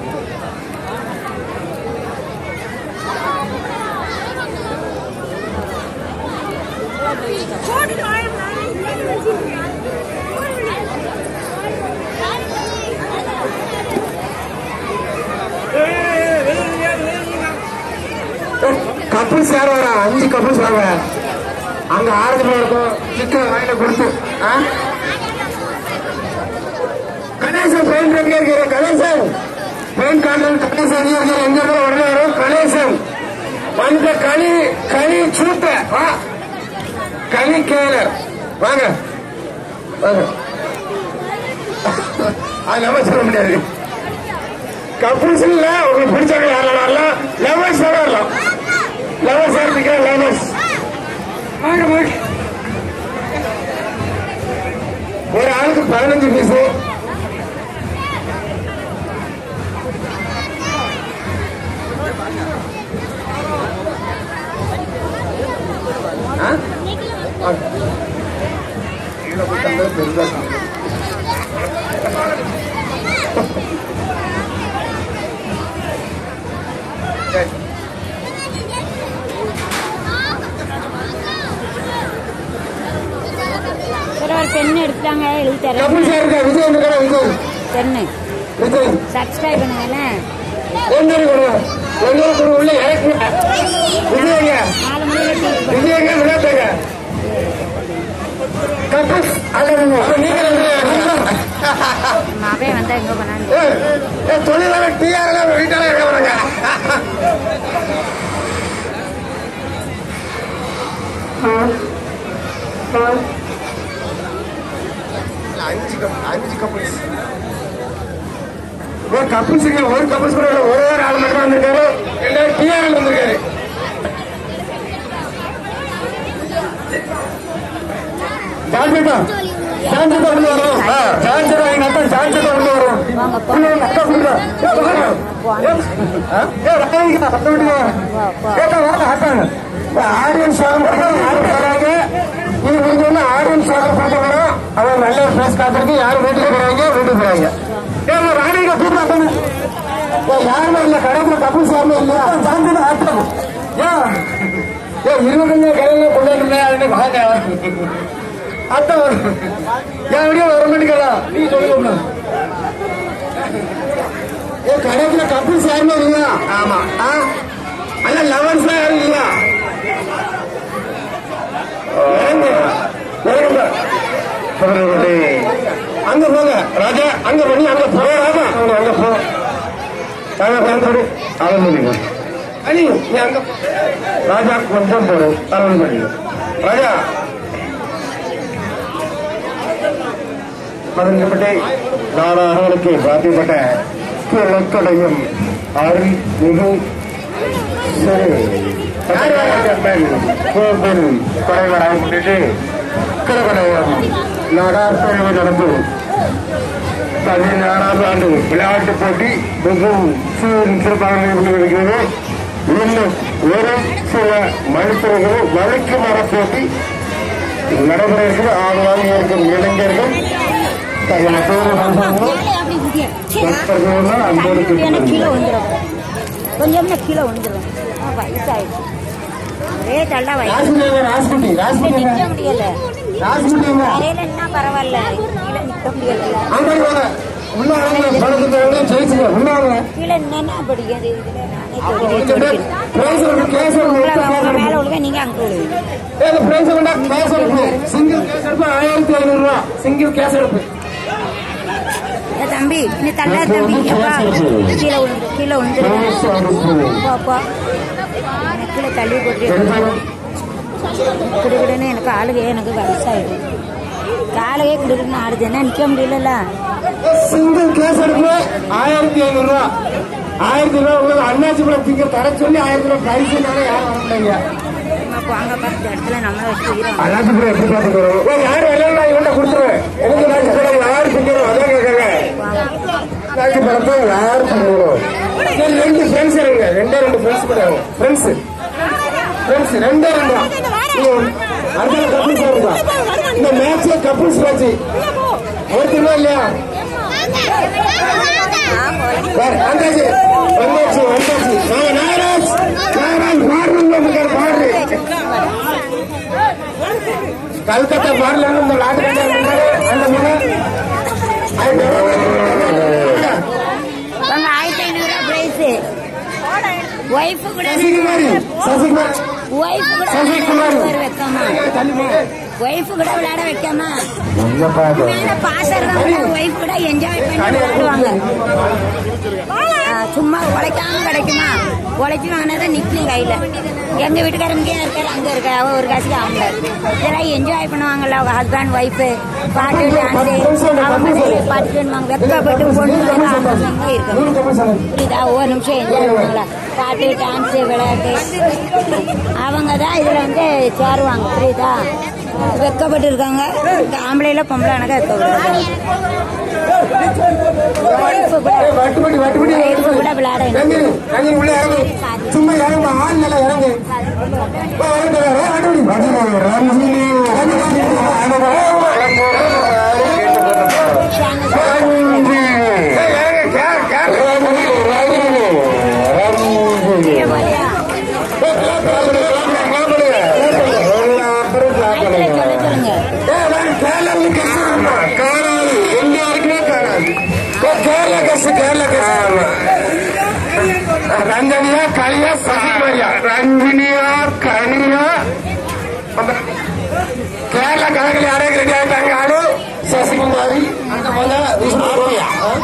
Couples யார் வரா அஞ்சு கப்புள்ஸ் வாங்க அங்க ஆரஞ்சு இருக்கும் சிக்கன் வாயில கொடுத்து ஆ? கணேசன் பெயிண்ட் எங்க இருக்கிற கணேசன் பெயிண்ட் காண்டன் கணேசன் எங்க இருக்கிற எங்க இருக்கிற உடனே வரும் கணேசன் வந்த களி களி சூட்ட வா களி கேளர் வாங்க வாங்க அது நம்ம சொல்ல முடியாது கப்புள்ஸ் இல்ல உங்களுக்கு பிடிச்சவங்க யாரும் வரலாம் லெவல்ஸ் வரலாம் லெவல்ஸ் இருக்கீங்க லெவல்ஸ் வாங்க வாங்க ஒரு ஆளுக்கு பதினஞ்சு பீஸ் சார் ஒரு பெண்ணு எடுத்துட்டாங்க எழுதி தரேன் கப்புள்ஸ் இருக்கா விஜய் இருக்கா விஜய் பெண்ணு விஜய் சப்ஸ்கிரைப் பண்ணுங்கண்ணே ஒன்னொரு கொடுங்க ஒன்னொரு கொடுங்க உள்ள இறக்குங்க விஜயங்க நாலு மணிக்கு விஜயங்க விளையாட்டுங்க கப்புள்ஸ் அல்லது நீங்க மாவே வந்தா எங்க பண்ணாங்க தொழிலாளர் டிஆர் வீட்டால இருக்க போறாங்க அஞ்சு கப் அஞ்சு கப்புள்ஸ் ஒரு கப்புள்ஸ் ஒரு கப்புள்ஸ் கூட இல்ல, ஒரே ஒரு ஆள் மட்டும் வந்திருக்காரு ரெண்டாவது டிஆர் வந்திருக்காரு ஜான்சிதா ஜான்சிதா கொண்டு வரும் ஜான்சிதா எங்க அத்தா ஜான்சிதா கொண்டு வரும் வாங்க போ. கொண்டு வந்து அக்கா கொண்டு வா. ஏ, வாங்க. ஏ, ஆ? ஏ, ராணிகா, பத்து விட்டுங்க. வா, வா. ஏக்கா, வாங்க, அக்காங்க. இந்த ஆடியன்ஸ் வாங்க யாரு வராங்க இது முடிஞ்சோன்னா ஆடியன்ஸ் வாங்க பார்க்க வரோம் அவன் நல்ல ஒரு பிளஸ் காத்திருக்கு யாரும் வீட்டுக்கு போறாங்க வீட்டுக்கு போறாங்க ஏ ராணிகா கூப்பிட்டு யாருமே இல்ல கடைக்குள்ள கப்புள்ஸ் யாருமே இல்லையா ஜான்சிதா ஆட்டம் ஏன் ஏ இருபத்தஞ்சு கடையில கொண்டாடுமே அதுன்னு வாங்க அத்தை வரும். ஏன் அப்படியே வர மாட்டேங்கிறா நீ சொல்லுங்க ஏ கடைக்குள்ள கப்புள்ஸ் யாருமே இல்லையா ஆமா ஆ அல்ல லவர்ஸ் யாரும் இல்லையா இறங்கு. இறங்குங்க. அங்க போங்க ராஜா அங்க பண்ணி அங்க போறாமா அவங்க அங்க போ அங்க பார்த்து ஆரம்பிங்க அனி நீ அங்க போ. ராஜா கொஞ்சம் போடும் ஆரம்பிங்க ராஜா பதினெட்டு நாடார்களுக்கு பாத்தியப்பட்ட கிழக்கடையும் அருள் மிகு கோவில் குறைவராக முன்னிட்டு கிழக்கடையும் நாடார் பிரிவு நடந்து பதினாறாவது ஆண்டு விளையாட்டு போட்டி மிகவும் சீரும் சிறப்பாக இருக்கிறது இன்னும் ஒரு சில மருத்துவர்கள் வழுக்கு மர போட்டி நடைபெற இருக்கிற ஆதரவாக இருக்கும் இளைஞர்கள் தங்கள் பேரு நண்பர்களோடு அன்போடு எனக்கு கீழே கேட்டுக்கொள்கிறேன். வந்துடும் கொஞ்சம் கீழே வந்துடும் வயசாயிடுச்சு ஒரே தள்ளா வயசு ராஜ்குட்டி எங்க? ராஜ்குட்டி ராஜ்குட்டி நிக்க எங்க? முடியல ராஜ்குட்டி எங்க? வரையில என்ன பரவாயில்ல கீழே நிக்க முடியல ஆண்டாள் வாங்க. உள்ள வாங்க. பழக்கத்தோட ஜெயிச்சுங்க. உள்ள வாங்க. கீழே நின்னா படிக்காது இதுல நானே அப்ப தொடி கொஞ்சம் பேர் prize இருக்கு. case இருக்கு. உங்களை மொத்தம் அவங்க case மேல இருக்கு. விழுக நீங்க அங்க விழுவீங்க ஏய், இந்த prize கொண்டா. case இருக்கு. Single case எடுப்பு ஆயிரத்தி ஐநூறு ரூபா சிங்கிள் கேஸ் எடுப்பு ஏ தம்பி நீ தள்ளா தம்பி அப்பா கீழே விழுந்துரு கீழே விழுந்துரு அப்பா எனக்கு கீழே தள்ளி போட்டு குடுக்குடுன்னு எனக்கு ஆளுகே எனக்கு வயசாயிடும் காலையே குடுக்குன்னு ஆடுதுன்னா நிக்க முடியல சிங்கிள் கேஸ் எடுப்பு ஆயிரத்தி ஐநூறு ரூபா ஆயிரத்தி ரூபா உங்களுக்கு அண்ணாச்சி படம் திங்க தர சொல்லி ஆயிரத்தி ரூபா பிரைஸ் யாரும் வர மாட்டாங்க அப்போ அங்க பார்த்த இடத்துல நம்மள வச்சு உயிரை அண்ணாச்சி படம் எப்படி பார்த்துக்கிறோம் ஓ யார் விளையாடலாம் இவன்ட்ட கொடுத்துருவேன் எனக்கு அண்ணாச்சி படம் யார் திங்கிறோம் அதான் கேட்கறாங்க அண்ணாச்சி படத்தை யார் திங்கிறோம் சரி ரெண்டு ஃப்ரெண்ட்ஸ் இருங்க ரெண்டே ரெண்டு ஃப்ரெண்ட்ஸ் கூட ஃப்ரெண்ட்ஸ் ஃப்ரெண்ட்ஸ் ரெண்டே ரெண்டு அடுத்த கப்புள்ஸ் வருதா இந்த மேட்ச் கப்புள்ஸ் மேட்ச் ஒருத்தருமா இல்லையா வேற, அந்தாச்சி கல்கத்தா மாடலாங்க இந்த நாட்டு அந்த மூணு உங்க ஆயிரத்தி ஐநூறு ரூபா பிரைஸ் ஒய்ஃப் கூட சசிகுமாரி சசிகுமார் ஒய்ஃப் கூட சசிகுமார். விளையாட வைக்காம ஒய்ஃப் கூட விளையாட வைக்காம எங்க பாக்க மேல பாஸ் ஒய்ஃப் கூட என்ஜாய் பண்ணி விளையாடுவாங்க ஆ, சும்மா உழைக்காம கிடைக்குமா உழைச்சி வாங்கினாதான் நிக்கும் கையில எங்க வீட்டுக்காரங்க இருக்காரு அங்க இருக்க அவ ஒரு காசுக்கு அவங்க இதெல்லாம் என்ஜாய் பண்ணுவாங்கல்ல அவங்க ஹஸ்பண்ட் ஒய்ஃப் பாட்டு டான்ஸ் அவங்க பாட்டு பண்ணுவாங்க வெக்கப்பட்டு பொண்ணு இருக்கணும் புரியுதா ஒரு நிமிஷம் என்ஜாய் பண்ணுவாங்களா பாட்டு டான்ஸ் விளையாட்டு அவங்க தான் இதுல வந்து சேருவாங்க புரியுதா வெக்கப்பட்டு இருக்காங்க இந்த ஆம்பளைல பொம்பளை எனக்கு வெக்கப்பட்டு ஒய்ஃப் கூட வட்டுப்படி வட்டுப்படி ஒய்ஃப் கூட விளையாட ரஞ்சினி ரஞ்சினி உள்ள இறங்கு சும்மா இறங்கு ஆள் நல்லா இறங்கு வா, இறங்கு, வா, வட்டுப்படி. ரஞ்சினி ஏய், இறங்கு, கேர், கேர். இங்க போறியா? மைக்ல சொல்ல சொல்லுங்க ரஞ்சனியா களியா சசிகுமாரியா ரஞ்சினியா கனியா கேரளா கணக்கில் யாரே ரெடி ஆயிட்டாங்க ஆடு சசிகுமாரி அந்த முதல்ல விஷ்ணுபிரியா.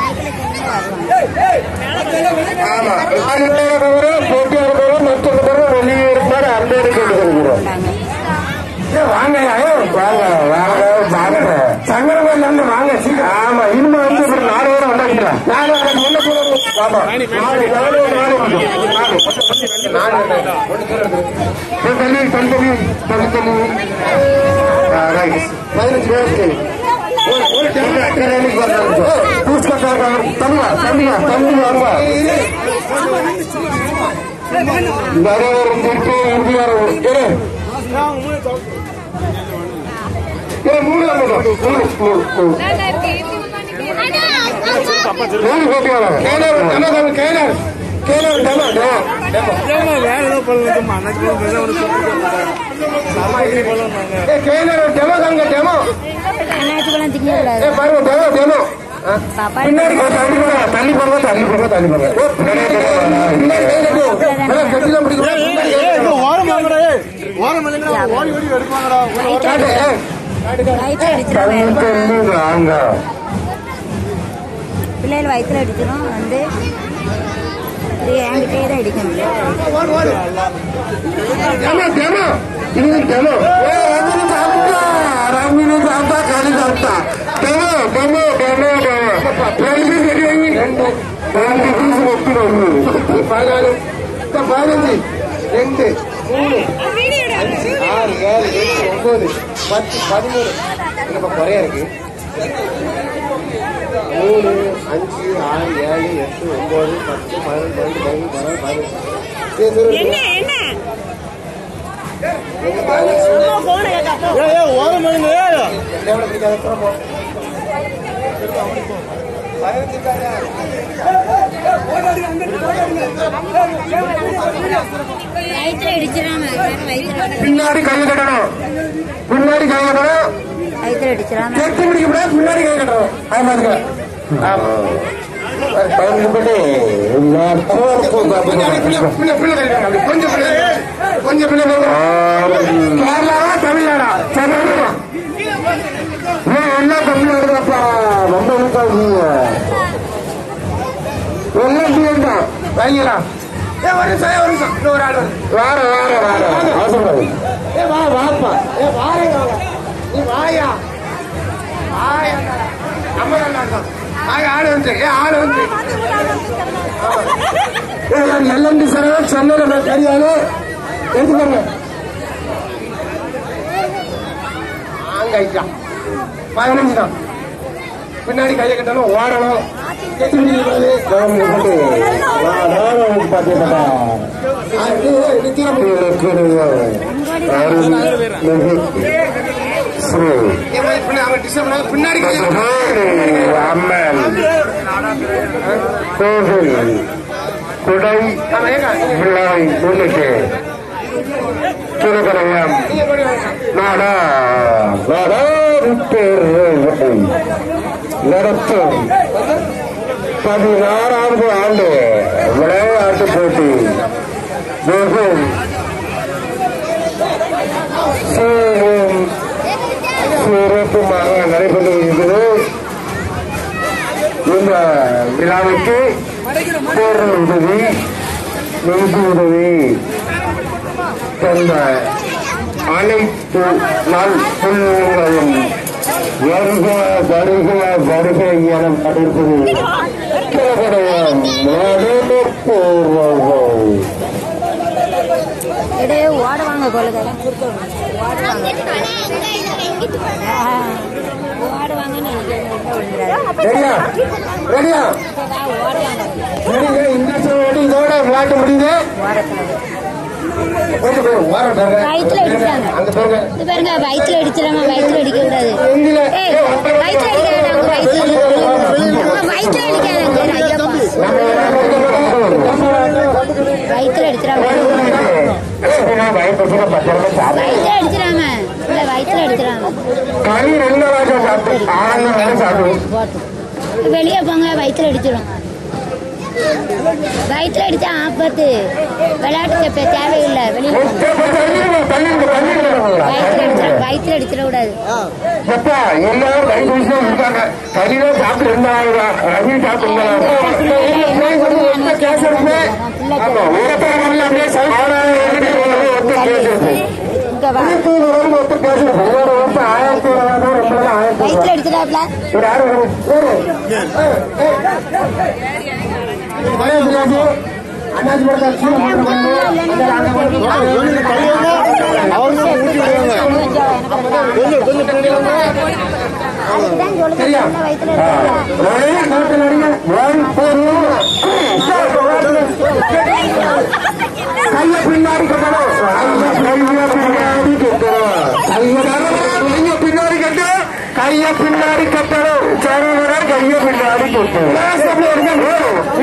ஆமா நாலு பேரை தவிர போட்டியாளர் தவிர மற்றொரு பேரும் வெளியே இருப்பார் அந்த கேட்டுக்கிறோம் ஏய், வாங்கய்யா, ஏய், வாங்க, வாங்க, வாங்க. சங்கரங்கோயில்ல இருந்து வாங்க, சீக்கிரம். ஆமா, இனிமே வந்து ஒரு நாலு பேரும் வந்தாச்சுல. நாலு பேரும் முன்ன கூட இருக்கு. ஆமா. நாலு, நாலு, நாலு இருக்கு. நாலு. நாலு இருக்கு. ஒண்ணு கீழே இருக்கு. ஏய், தள்ளி, தள்ளி, தள்ளி, தள்ளி, தள்ளி. ஆ, ரைட். பதினஞ்சு பேருக்கு. ஒரு- ஒரு டெம்போ அக்கறைக்கு வரணும். ஏய், பூஸ்ட் கட்டாங்க. தம்பியா, தம்பியா, தம்பி வாங்க. நிறைய ஒரு திருப்பி உறுதியாக ஏ ஏ, மூணு தான் போதும். மூணு, மூணு, மூணு. மூணு போட்டி வராங்க. கேனார், டெமோ தாங்க, கேனார். கேனார், டெமோ, டெமோ, டெமோ. வேற ஏதோ பண்ணலாம் அன்னைக்கு பேச ஒரு சொல்லிட்டு ஏ, கேனார், டெமோ தாங்க, டெமோ. அண்ணாச்சிக்குலாம் திங்க ஏ, கூடாது பாருங்க, டெமோ, டெமோ. ஆ. பாப்பா பின்னாடி போ, தள்ளி போங்க, தள்ளி போங்க, தள்ளி போங்க, தள்ளி போங்க. ஓ, பின்னாடி கை கட்டு. பின்னாடி கை கட்டு. அதான் கட்டிலாம் பிடிக்க கூடாது. பின்னாடி கை கட்டு. ஓரம் வாங்கடா ஓரம் இல்லைங்களா ஓடி ஓடி எடுப்பாங்கடா காட்டு, ஏய். வயிற்றுல அடிச்சிடும் தள்ளி, தள்ளி வாங்க. பிள்ளைகள் வயிற்றுல அடிச்சிடும் வந்து இது என்கிட்டே தான் அடிக்கணும் டெமோ, டெமோ. இது டெமோ. ஏ, ரஞ்சினி சாப்பிட்டா. ரஞ்சினி சாப்பிட்டா, களி சாப்பிட்டா. Demo, demo, demo, demo. ரெண்டு piece கட்டி வைங்க. ரெண்டு piece வெட்டி வைங்க. பதினாலு. இந்த பதினஞ்சு ரெண்டு மூணு அஞ்சு ஆறு ஏழு எட்டு ஒன்பது பத்து பதிமூணு நம்ம குறையா இருக்கு மூணு அஞ்சு ஆறு ஏழு எட்டு ஒன்பது பத்து பதினொன்று பன்னெண்டு பதிமூணு பதினாறு பதினஞ்சு ஏ ஏ ஓரம் பண்ணுங்க எவ்வளவு பிடிக்காத புறப்போ வயிற்றுல அடிச்சிடாம வயிற்றுல பின்னாடி கை கட்டணும் பின்னாடி கை கட்டணும் வயிற்றுல அடிச்சிடாம கெட்டி பிடிக்க கூடாது பின்னாடி கை கட்டணும் அது மாதிரி ஆமா கொஞ்சம் கொஞ்சம் கேரளாவா தமிழ்நாடா தமிழ்நாடா என்ன தமிழ்நாடுதாப்பா ரொம்ப இருக்காங்க எல்லாம் பிஎம் தான் வாங்கிக்கலாம் ஏ ஒரு நிமிஷம் ஏ, ஒரு நிமிஷம் இன்னும் ஒரு ஆள் வருது. வார வார வார அவசரம் ஏ வா வாப்பா ஏ வாரே வாங்க நீ வாயா வாயா நம்ம நல்லா இருக்கோம் ஆக ஆள் வந்து ஏ ஆள் வந்து எல்எம்டி சார் சென்னையில் தெரியாது எடுத்துக்கோங்க ஆங்க ஐயா பதினஞ்சு தான் பின்னாடி கையை கட்டணும் ஓடணும் எத்தனை மணிக்கு வருது? கவர்மெண்ட் போட்டு, நான் நானும் பாத்தீங்கன்னா, அது நித்தியம் இருக்குது. அருள்மிகு ஸ்ரீ பின்னாடி அம்மன் கோவில் குடை விழாவை முன்னிட்டு திருக்கரையம் நாடா நாடா நடத்தும் பதினாறாவது ஆண்டு விளையாட்டு போட்டி மிகவும் சீரும் சிறப்புமாக நடைபெற்று வருகிறது இந்த விழாவுக்கு பொருள் உதவி நிதி உதவி தந்த அனைத்து நாள் புள்ளிகளையும் வருக வருக வருக என படைப்பது கேவலம் நடப்போர்கள் இடையே ஓடுவாங்க கொள்ளுதெல்லாம் ஓடுவாங்க ஓடுவாங்கன்னு நினைக்கிறேன் ரெடியா ரெடியா ஓடுவாங்க சரிங்க இந்த சோடி இதோட விளையாட்டு முடியுது கொஞ்சம் பேர் ஓரம் பாருங்க. வயித்துல அடிச்சாங்க. அங்க பாருங்க இது பாருங்க வயிற்றுல அடிச்சிடாம வயிற்றுல அடிக்க கூடாது எங்கில ஏய், வயிற்றுல அடிக்காத அவங்க வயிற்றுல அவங்க வயிற்றுல அடிக்காத ஐயப்பா வயிற்றுல அடிச்சிடாம பயப்பட்டு பத்திரமா சாப்பிடு வயிற்றுல அடிச்சிடாம இல்ல வயிற்றுல அடிச்சிடாம களி ரெண்டு வாரம் சாப்பிட்டு ஆனந்தம் வேற சாப்பிடு போட்டு வெளியே போங்க வயிற்றுல அடிச்சிடும் வயிற்றுல அடிச்சா ஆபத்து விளையாட்டு தப்ப தேவையில்லை வெளியில போங்க. வயிற்றுல அடிச்சிட வயிற்றுல அடிச்சிட கூடாது எப்பா எல்லாரும் கை குடிச்சு இருக்காங்க கறிதான் சாப்பிட்டு இருந்தாங்க ரவி சாப்பிட்டு கேஸ் எடுத்து ஆமா உரத்தார வரல அப்படியே இங்க வா ஒருத்தர் கேஸ் எடுத்து ஒரு ஒருத்தர் ஆயிரத்தி இருபது ரொம்ப ஆயிரத்தி வயிற்றுல அடிச்சிடாப்ல ஒரு ஆறு வரும் அண்ணாச்சி படத்தை கீழே அவங்க ஊட்டி விடுவாங்க கொஞ்சம் கொஞ்சம் பின்னாடி வாங்க. அதுக்குதான் சொல்லுங்க சரியா வயிற்றுல ஆ. ஒரே நாட்டில் அடிங்க ஒன் கைய பின்னாடி கட்டணும் கைய பின்னாடி கட்டணும் கைய பின்னாடி கட்டணும் கைய பின்னாடி கட்டணும் சரவணர் கைய பின்னாடி கட்டணும்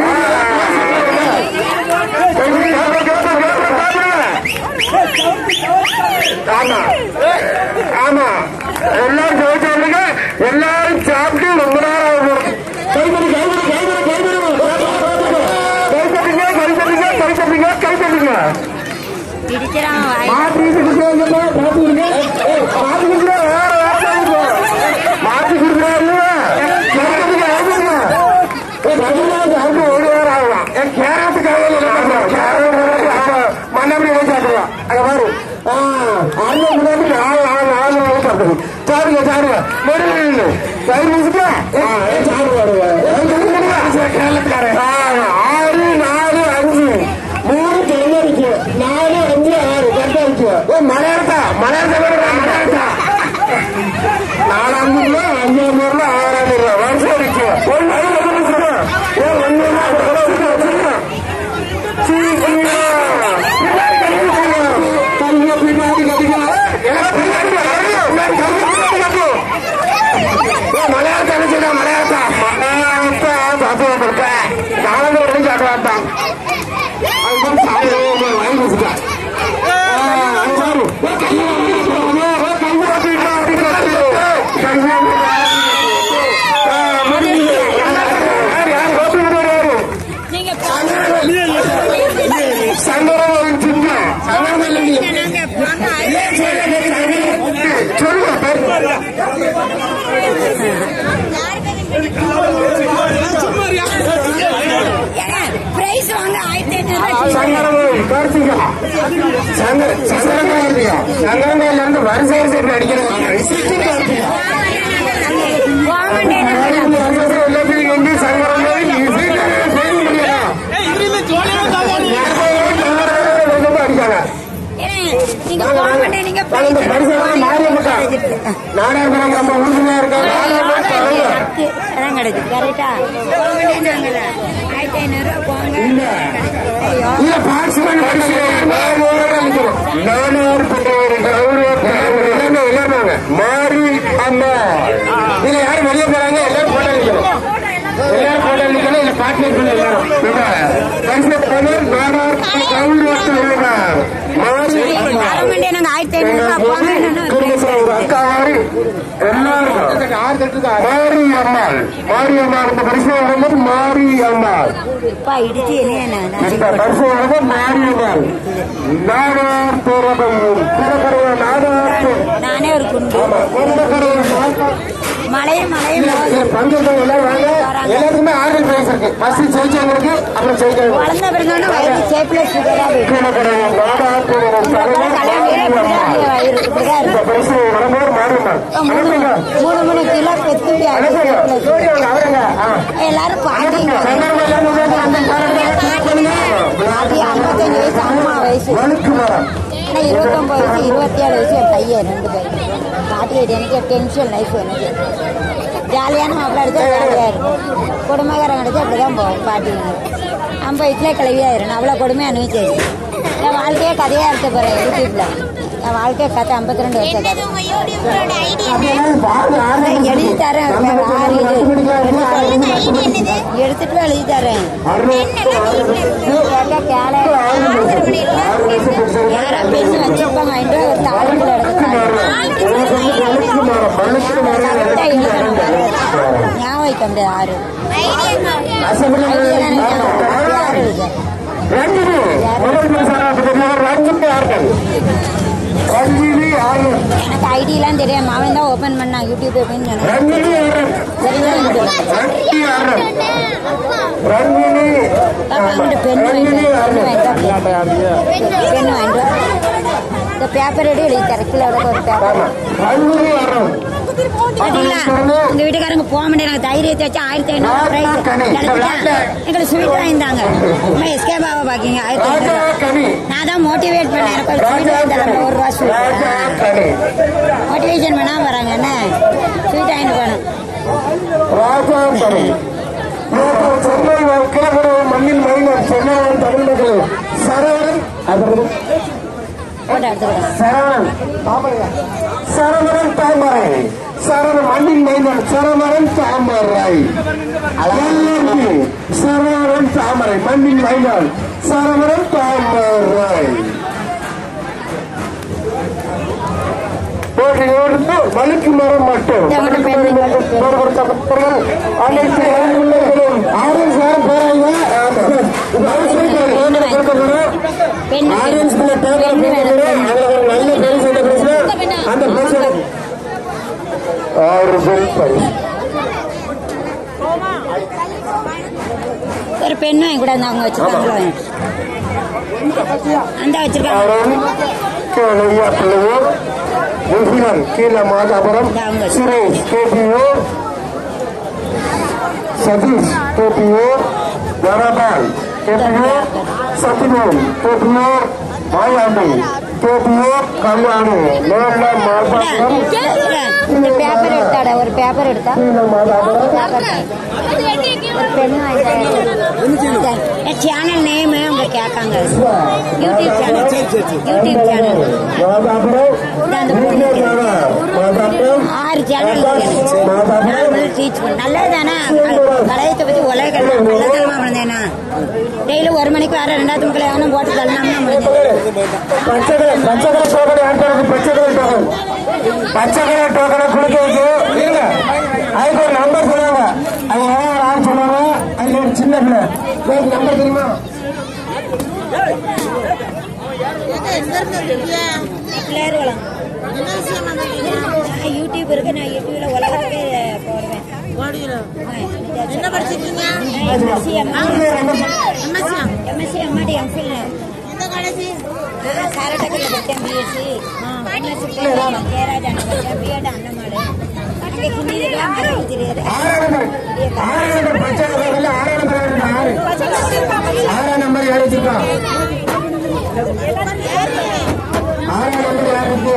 ஆமா ஆமா எல்லாரும் ஜெயிச்சவங்க எல்லாரும் சாப்பிட்டு ரொம்ப நேரம் ஆகும் கைப்படி கைப்படி கைப்படி கைப்படி கைப்படிங்க கைப்படிங்க கைப்படிங்க கைப்படிங்க இடிச்சிடாம வாய் மாத்தி கொடுக்குறாங்க மாத்தி கொடுங்க மாத்தி கொடுக்குற வேற வேற மாத்தி கொடுக்குறாரு கைப்படிங்க கைப்படிங்க ஒரு வாரம் ஆகலாம் என் கேரத்துக்காக கேரட் மண்ணப்படி வச்சு சாப்பிடுவா அங்க பாரு ஆ, அண்ணன் முன்னாடி நாலு நாலு நாலு நாலு சாப்பிடுது சாப்பிடுங்க சாப்பிடுங்க நெருங்க கை முடிச்சுட்டா சாப்பிடுவாருங்க கேரளத்துக்காரன் ஆறு நாலு அஞ்சு மூணு தென்னடிக்கு நாலு அஞ்சு ஆறு கரெக்டா இருக்கு ஓ மலையாளத்தா மலையாளத்தா மலையாளத்தா நாலாம் ஊர்ல அஞ்சாம் ஊர்ல ஆறாம் ஊர்ல வருஷம் இருக்கு ஒன்னு ஏ ஒன்னு கைய பின்னாடி கட்டிக்கலாம் மலையாளத்தை அனுப்பிச்சுடா மலையாளத்தா மலையாளத்தா சாப்பிட கொடுப்பேன் நாலு வரைக்கும் சாப்பிடாட்டான் அதுதான் சாப்பிடுவோம் வாங்கி வச்சுட்டேன் நீங்க சங்கரவன் சின்ன நாங்க போங்க பிரைஸ் வாங்க ஆயிரத்தி ஐநூறு சங்கரவன் கார்த்திகா சங்கர சங்கரங்கார்த்திகா சங்கரங்காயில இருந்து வரிசை வரிசை அடிக்கிறாங்க வந்து சங்கரங்காய் அடிக்காங்க நீங்க போக மாட்டேன் நீங்க நாங்க இந்த பரிசெல்லாம் மாறியப்பட்டா நாடாளுமன்றம் நம்ம உறுதுணையா இருக்காங்க அதான் கிடைச்சு கரெக்டா போக மாட்டேன்னாங்கல்ல ஆயிரத்தி ஐநூறு போங்க ஐயோ இல்ல பார்ட்ஸ்மேன் நானூறு பட்டவர் எல்லாமே எல்லாருமாங்க மாறி அம்மா இதுல யாரும் வெளியே போறாங்க எல்லாரும் போட்டோ நிக்கணும் எல்லாரும் போட்டோ நிக்கணும் இல்ல பார்ட்னர் பண்ண எல்லாரும் பரிசு பவர் நாடார் கவுண்ட் மாறி மாரி அம்மாள் மாரி அம்மாள் இந்த பரிசு வழங்குவது மாரி அம்மாள் இப்பா இடிச்சு என்ன இந்த பரிசு வழங்குவது மாரி அம்மாள் நாடார் பேரவையும் சிறகரைய நாடார் நானே ஒரு குண்டு ஆமா குண்டக்கரைய மழையும் மழையும் போகுது. பங்கேற்க எல்லாரும் வாங்க எல்லாருக்குமே ஆர்டர் பிரைஸ் இருக்கு ஃபர்ஸ்ட் ஜெயிச்சவங்களுக்கு அப்புறம் ஜெயிக்கிறவங்க குழந்தை பிறந்தோன்னு வயிறு சேப்பில் சுகரா போயிடும் கீழக்கரைய நாடார் பேரவை கல்யாணம் இப்படிதான் இருக்கு, வயிறு இப்படிதான் இந்த இருக்கு பரிசு வழங்குவது மாரியம்மாள் மூணு மூணு மூணு கிலோ பெத்துட்டி அனுப்புங்க ஜோடியவங்க அவருங்க ஆ எல்லாரும் பாட்டிங்க சந்தர்ப்பம் எல்லாம் உங்களுக்கு அந்த காரணத்தை பாட்டி ஐம்பத்தஞ்சு வயசு அம்மா வயசு வழுக்கு மரம் ஆனால் இருபத்தொம்பது வயசு இருபத்தி ஏழு வயசு என் பையன் ரெண்டு பையன் பாட்டி ஆயிட்டு எனக்கு டென்ஷன் லைஃப் எனக்கு ஜாலியான மாப்பிள்ள அடிச்சா ஜாலியாக இருக்கும் குடும்பக்காரங்க அடிச்சா அப்படி தான் போகும் பாட்டி ஐம்பது வயசுல கிளவியாயிரும் அவ்வளோ கொடுமை அனுபவிச்சாச்சு என் வாழ்க்கையே கதையாக இருக்க போகிறேன் யூடியூப்ல என் வாழ்க்கை கதை ஐம்பத்தி ரெண்டு வருஷம் கதை எழுதி தரேன் ஆறு இது எடுத்துட்டு போய் எழுதி தரேன் கேட்டா கேள யாரா பெண்ணு வச்சிருப்பாங்க வாங்கிட்டு போய் ஒரு தாளத்துல எடுத்து ஞாபகம் வைக்க முடியாது ஆறு யார் எழுத ரஞ்சினி முதல் மின்சார ரஞ்சினி ஆர்கள் ரஞ்சினி ஆர்கள் எனக்கு ஐடியெல்லாம் தெரியும் அவன் தான் ஓபன் பண்ணான் யூடியூப் அப்படின்னு சொன்னேன் ரஞ்சினி ஆர்கள் தெரிஞ்சு ரஞ்சினி ஆர்கள் ரஞ்சினி அங்கிட்டு பெண்ணு ரஞ்சினி வாங்கிட்டு ஆர்கள் பெண்ணு வாங்கிட்டு வா. இந்த பேப்பர் எடு எழுதி தரக்கில் ஒரு பேப்பர் ஆமா ரஞ்சினி ஆர்கள் பாத்தீங்களா உங்க வீட்டுக்காரங்க போக மாட்டேங்க தைரியத்தை வச்சு ஆயிரத்தி ஐநூறு பிரைஸ் எங்களுக்கு ஸ்வீட் வாங்கிட்டாங்க அம்மா எஸ்கே பாபா பாக்கீங்க ஆயிரத்தி ராஜா ஐநூறு கனி நான் தான் மோட்டிவேட் பண்ணேன் எனக்கு ஒரு ஸ்வீட் வாங்கி தரேன் ஒரு ரூபா ராஜா ஸ்வீட் கனி மோட்டிவேஷன் பண்ணாம வராங்க என்ன ஸ்வீட் வாங்கிட்டு போனோம் ராஜா கனி இவர்கள் சென்னை கிழக்கு மண்ணில் மைனர் சென்னை தமிழ் மக்கள் சரவணன் அப்புறம் போட்டோ எடுத்துக்கிறோம் சரவணன் தாமரை சரவணன் தாமரை சரவணன் மண்ணின் மைந்தன் சரவணன் தாமரை எல்எம்பி சரவணன் தாமரை மண்ணின் மைந்தன் சரவணன் தாமரை போட்டியோடு வழுக்கு மரம் மட்டும் வழுக்கு மரம் மட்டும் போர் கொடுக்கப்பட்டவர்கள் அனைத்து இளைஞர்களும் ஆரஞ்சு நேரம் போறாங்க ஆமா. இந்த அரசியல் கொடுக்கப்படும் பெண் ஆரஞ்சு கலர் பேப்பர் போட்டுக்கிறேன். அதுல ஒரு நல்ல பரிசு என்ன பரிசு? அந்த பரிசு ஆறு பெண் பரிசு ஒரு பெண் வாங்கி கூட அவங்க வச்சிருக்காங்களோ அந்த வச்சிருக்காங்க அருண் கேளையா பிள்ளையூர் முகிலன் கீழ மாதாபுரம் சுரேஷ் கேபியூர் சதீஷ் கேபியூர் தனபால் கேபியூர் சத்தியமோன் கேபியூர் மாயாண்டி கேபியூர் கல்யாணி நேர்ல மாதாபுரம் இந்த பேப்பர் எடுத்தாட ஒரு பேப்பர் எடுத்தா கீழ மாதாபுரம் ஒரு பெண் சேனல் நேம் அவங்க கேட்காங்க YouTube channel YouTube channel Mathapuram Mathapuram ஆறு சேனல் டீச் பண்ண நல்லது தானே கலையத்தை பத்தி உலக நல்லதனமா வந்தேனா டெய்லி ஒரு மணிக்கு வர ரெண்டாயிரத்து மக்கள் எவனும் போட்டு தள்ளலாம்னா முடிஞ்சது பச்சைக்கலை பச்சைக்கலை டோக்கன் யாருக்கு பச்சைக்கலை டோக்கன் பச்சைக்கலை டோக்கனை குளிக்க வைக்க இருங்க அதுக்கு ஒரு நம்பர் சொன்னாங்க அது யார் யார் சொன்னாங்க அதுல ஒரு சின்ன பிள்ளை உங்களுக்கு நம்பர் தெரியுமா பிள்ளையர் வளம் நான் யூடியூப் இருக்கு நான் யூடியூப்ல உலகத்துக்கே போடுவேன் என்ன படிச்சிருக்கீங்க எம்எஸ்சி எம்எஸ்சி எம்எஸ்சி எம்ஆடி எம்ஃபில் எந்த காலேஜ் சாரட்டக்கல்ல படித்தேன் பிஎஸ்சி எம்எஸ்சி ஜெயராஜ் அண்ணன் படித்தேன் பிஎட் அண்ணமாடு அங்கே ஹிந்தி தெரியாது மலையாளம் தெரியாது ஆறாம் நம்பர் ஆறாம் நம்பர் பச்சைக்கலை டோக்கன்ல ஆறாம் நம்பர் இருக்கு ஆறு ஆறாம் நம்பர் யார் வச்சிருக்கான் ஆறாம் நம்பர் யார் இருக்கு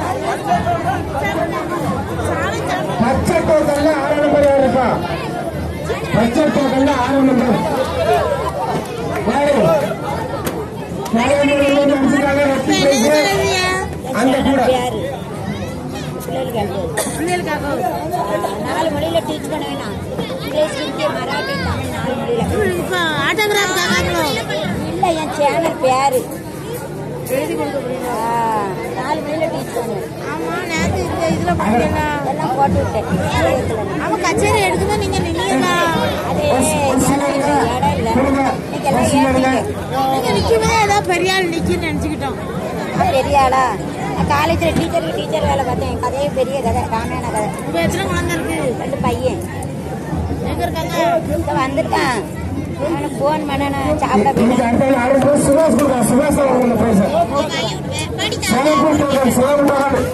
பச்சை டோக்கன்ல ஆறாம் நம்பர் யார் இருக்கா பச்சை டோக்கன்ல ஆறாம் நம்பர் யாரு? யாரு நம்பர் வந்து அடிச்சிருக்காங்க? வெற்றி பிரைஸ். அந்த கூட யாரு பிள்ளைகளுக்கு அடுத்தது. நாலு மொழியில டீச் பண்ண வேணாம் இங்கிலீஷ் ஹிந்தி மராட்டி தமிழ் நாலு மொழியில இப்போ ஆட்டோகிராஃப் கேட்காங்களோ இல்ல என் சேனல் பேரு எழுதி கொடுக்க போறீங்களா ஆ, நாலு மணில டீச் பண்ணு ஆமா நேத்து இந்த இதுல பண்ணீங்களா எல்லாம் போட்டு விட்டேன் ஆலயத்துல. ஆமா கச்சேரி எடுக்கும்போது நீங்க நின்னீங்களா அது இடம் இல்ல இன்னைக்கு எல்லாம் ஏத்திட்டு. நீங்க நிக்கும்போது ஏதாவது பெரிய ஆள் நிக்குன்னு நினைச்சுக்கிட்டோம் பெரிய ஆளா நான் காலேஜில் டீச்சருக்கு டீச்சர் வேலை பார்த்தேன் என் கதையே பெரிய கதை ராமாயண கதை இப்ப எத்தனை குழந்தை இருக்கு ரெண்டு பையன் எங்க இருக்காங்க இப்போ வந்திருக்கான் அவனுக்கு ஃபோன் பண்ண நான் சாப்பிட இன்னைக்கு போயிட்டேன் அடுத்த ஆறு பேர் சுபாஷ் கொடுக்குறேன் சுபாஷ் அவங்க பேச சேலம் போட்டு சேலம் போட்டு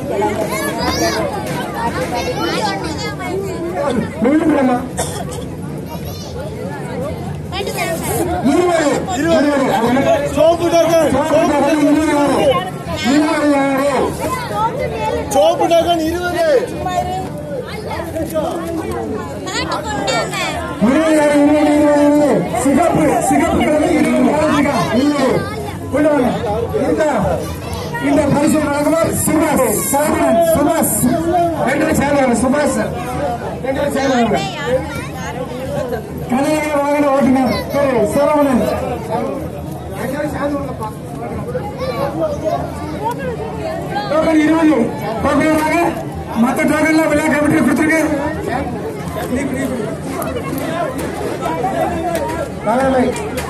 நின்றுக்கிறேம்மா இருபது இருபது அது என்ன? சோப்பு டோக்கன் சோப்பு டோக்கன் இருபது யாரு? இருபது யாரு? சோப்பு டோக்கன் இருபது இருபது யாரு? இருபது, இருபது, இருபது. சிகப்பு சிகப்பு கலர் இருபது இருக்கா? இருபது. கொண்டு வாங்க. இருக்கா? இந்த பரிசு வழங்குவோர் சுபாஷ் சரவணன் சுபாஷ் ரெண்டு பேரும் சேர்ந்தாங்க சுபாஷ் ரெண்டு பேரும் சேர்ந்தாங்க கலைஞர் வாகன ஓட்டுநர் திரு சரவணன் டோக்கன் இருபது டோக்கனாக மற்ற டோக்கன்ல விழா கமிட்டி கொடுத்துருக்கு நாளை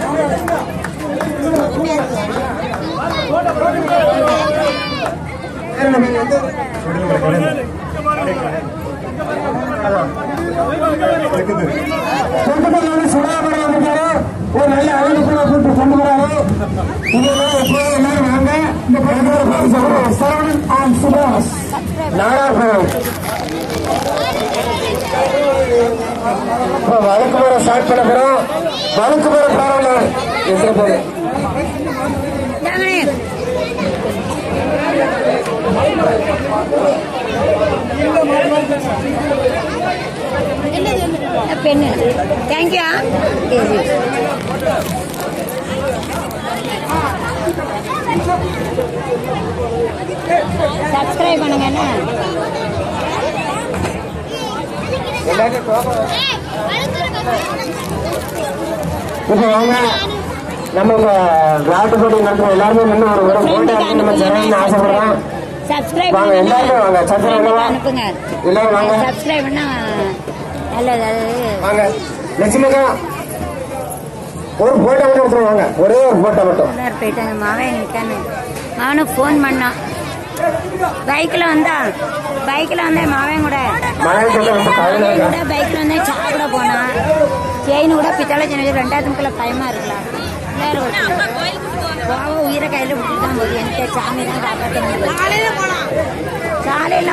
சொந்தக்காரங்க சுடாபுரம் வந்துட்டாரு ஒரு நல்ல அறிவிப்புல கூட்டு கொண்டு வராரு இதெல்லாம் எப்போதும் எல்லாரும் வாங்க இந்த படம் சரவணன் ஆன் சுபாஷ் நாடாபுரம் இப்போ வழக்கு முறை ஸ்டார்ட் பண்ண போறோம் வழக்கு முறை பிராரம்பம் எத்தனை பேர் இந்தாங்கண்ணே. பெண்ணு தேங்க்யூ சப்ஸ்கிரைப் பண்ணுங்க என்ன இப்போ வாங்க நம்ம இப்போ விளையாட்டு போட்டி நடத்துற எல்லாருமே நின்று ஒரு ஒரு போட்டோ எடுத்து நம்ம ஜனங்கன்னு ஆசைப்படுறோம் சப்ஸ்கிரைப் வாங்க, எல்லாருமே வாங்க. subscribe பண்ணுங்க. அனுப்புங்க எல்லாரும் வாங்க. சப்ஸ்கிரைப் பண்ணா நல்லது அது வாங்க லட்சுமிக்கா ஒரு போட்டோ மட்டும் எடுத்துட்டு வாங்க ஒரே ஒரு போட்டோ மட்டும் உள்ளார் போயிட்டாங்க மாவன் நிற்கானு அவனுக்கு ஃபோன் பண்ணான் பைக்கில் வந்தா பைக்கில் வந்தேன் மாவன் கூட மழை சொல்ல ரொம்ப கவலை இருக்கா கூட பைக்கில் வந்தேன் சாப்பிட போனான் செயின் கூட பித்தளை செயின் ரெண்டாயிரத்து முக்கில் பயமா இருக்கலாம் எல்லாரும் போக உயிரை கையில் விட்டுட்டு தான் போகுது எனக்கு சாமி தான் காப்பாற்ற காலையில போலாம் சாலையில்